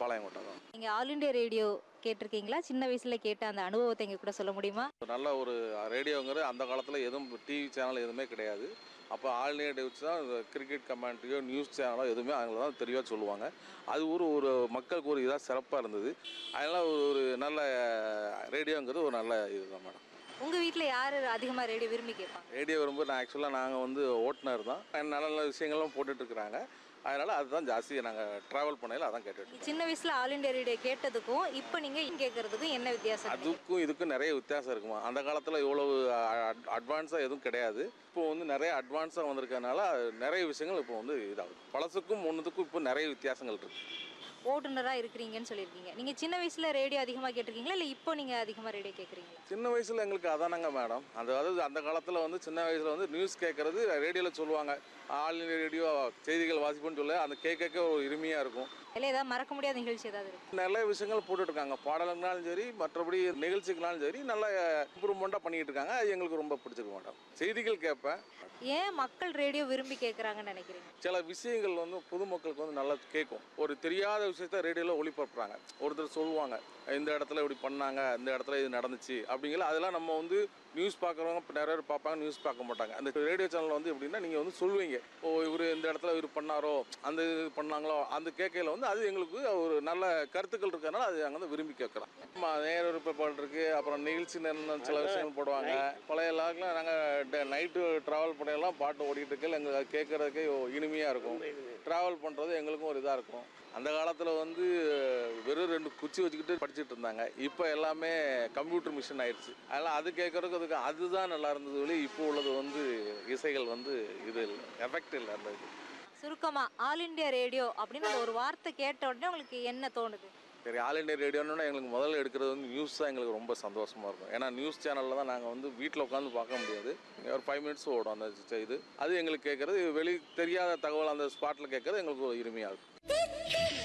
பாளையங்கோட்டை தான் நீங்க all India radio கேட்டிருக்கீங்களா சின்ன வயசுல கேட்ட அந்த அனுபவத்தை எங்க கூட சொல்ல முடியுமா நல்ல ஒரு ரேடியோங்கிறது அந்த காலத்தில் எதுவும் டிவி சேனல் எதுவுமே கிடையாது அப்போ ஆல் இண்டியா வச்சு தான் கிரிக்கெட் கமெண்ட்ரியோ நியூஸ் சேனலோ எதுவுமே அவங்கள தான் தெளிவாக சொல்லுவாங்க அது ஒரு ஒரு மக்களுக்கு ஒரு இதாக சிறப்பாக இருந்தது அதனால் ஒரு ஒரு நல்ல ரேடியோங்கிறது ஒரு நல்ல இதுதான் மேடம் உங்க வீட்ல யாரு அதிகமா ரேடியோ விரும்பி கேட்பாங்க ரேடியோ வரும்போது நான் ஆக்சுவலாக நாங்கள் வந்து ஓட்டுநர் தான் நல்ல நல்ல விஷயங்களும் போட்டுட்ருக்குறாங்க அதனால் அதுதான் ஜாஸ்தி நாங்கள் ட்ராவல் பண்ணையில் அதான் கேட்டுட்டு சின்ன வயசுல ஆல் இண்டியா ரேடியோ கேட்டதுக்கும் இப்போ நீங்க கேட்கறதுக்கும் என்ன வித்தியாசம் நினைக்கிறீங்க? அதுக்கும் இதுக்கும் நிறைய வித்தியாசம் இருக்குமா அந்த காலத்தில் இவ்வளவு அட்வான்ஸாக எதுவும் கிடையாது இப்போ வந்து நிறைய அட்வான்ஸாக வந்திருக்கனால நிறைய விஷயங்கள் இப்போ வந்து இதாகுது பழசுக்கும் ஒன்றுத்துக்கும் இப்போ நிறைய வித்தியாசங்கள் இருக்குது ஓட்டுநரா இருக்கிறீங்கன்னு சொல்லியிருக்கீங்க நீங்க சின்ன வயசுல ரேடியோ அதிகமா கேட்டிருக்கீங்களா இல்ல இப்போ நீங்க அதிகமா ரேடியோ கேட்குறீங்களா சின்ன வயசில் எங்களுக்கு அதானங்க மேடம் அந்த அதாவது அந்த காலத்தில் வந்து சின்ன வயசில் வந்து நியூஸ் கேட்குறது ரேடியோவில் சொல்லுவாங்க ஆல் இந்தியா ரேடியோ செய்திகள் வாசிப்புன்னு சொல்ல அந்த கேட்க கேட்க ஒரு இனிமையாக இருக்கும் இல்லை ஏதாவது மறக்க முடியாத நிகழ்ச்சி ஏதாவது இருக்கு நிறைய விஷயங்கள் போட்டுட்ருக்காங்க பாடலுங்கனாலும் சரி மற்றபடி நிகழ்ச்சிக்குனாலும் சரி நல்ல இம்ப்ரூவ்மெண்ட்டாக பண்ணிக்கிட்டு இருக்காங்க அது எங்களுக்கு ரொம்ப பிடிச்சிருக்கு மேடம் செய்திகள் கேட்பேன் ஏன் மக்கள் ரேடியோ விரும்பி கேட்குறாங்கன்னு நினைக்கிறீங்க சில விஷயங்கள் வந்து பொதுமக்களுக்கு வந்து நல்லா கேட்கும் ஒரு தெரியாத விஷயத்த ரேடியோவில் ஒளிபரப்புறாங்க ஒருத்தர் சொல்லுவாங்க இந்த இடத்துல இப்படி பண்ணாங்க இந்த இடத்துல இது நடந்துச்சு அப்படிங்கிற அதெல்லாம் நம்ம வந்து நியூஸ் பார்க்குறவங்க இப்போ நிறைய பேர் பார்ப்பாங்க நியூஸ் பார்க்க மாட்டாங்க அந்த ரேடியோ சேனல் வந்து எப்படின்னா நீங்கள் வந்து சொல்லுவீங்க ஓ இவர் இந்த இடத்துல இவர் பண்ணாரோ அந்த இது பண்ணாங்களோ அந்த கேட்கையில் வந்து அது எங்களுக்கு ஒரு நல்ல கருத்துக்கள் இருக்கிறதுனால அது நாங்கள் வந்து விரும்பி கேட்குறோம் ஆமாம் நேர விருப்பப்பாடு இருக்குது அப்புறம் நிகழ்ச்சி நேரம் சில விஷயங்கள் போடுவாங்க பழைய லாக்கில் நாங்கள் நைட்டு ட்ராவல் பண்ணையெல்லாம் பாட்டு ஓடிட்டு இருக்கையில் எங்களுக்கு அது கேட்குறதுக்கே இனிமையாக இருக்கும் ட்ராவல் பண்ணுறது எங்களுக்கும் ஒரு இதாக இருக்கும் அந்த காலத்தில் வந்து வெறும் ரெண்டு குச்சி வச்சுக்கிட்டு படிச்சுட்டு இருந்தாங்க இப்போ எல்லாமே கம்ப்யூட்டர் மிஷின் ஆயிடுச்சு அதனால் அது கேட்குறதுக்கு அதுக்கு அதுதான் நல்லா இருந்தது ஒழி இப்போ உள்ளது வந்து இசைகள் வந்து இது இல்லை எஃபெக்ட் இல்லை அந்த இது சுருக்கமா ஆல் இண்டியா ரேடியோ அப்படின்னு அந்த ஒரு வார்த்தை கேட்ட உடனே உங்களுக்கு என்ன தோணுது சரி ஆல் இண்டியா ரேடியோன்னா எங்களுக்கு முதல்ல எடுக்கிறது வந்து நியூஸ் தான் எங்களுக்கு ரொம்ப சந்தோஷமாக இருக்கும் ஏன்னா நியூஸ் சேனலில் தான் நாங்கள் வந்து வீட்டில் உட்காந்து பார்க்க முடியாது ஒரு ஃபைவ் மினிட்ஸ் ஓடும் அந்த இது அது எங்களுக்கு கேட்குறது வெளி தெரியாத தகவல் அந்த ஸ்பாட்டில் கேட்குறது எங்களுக்கு ஒரு இனிமையாக இருக்கும்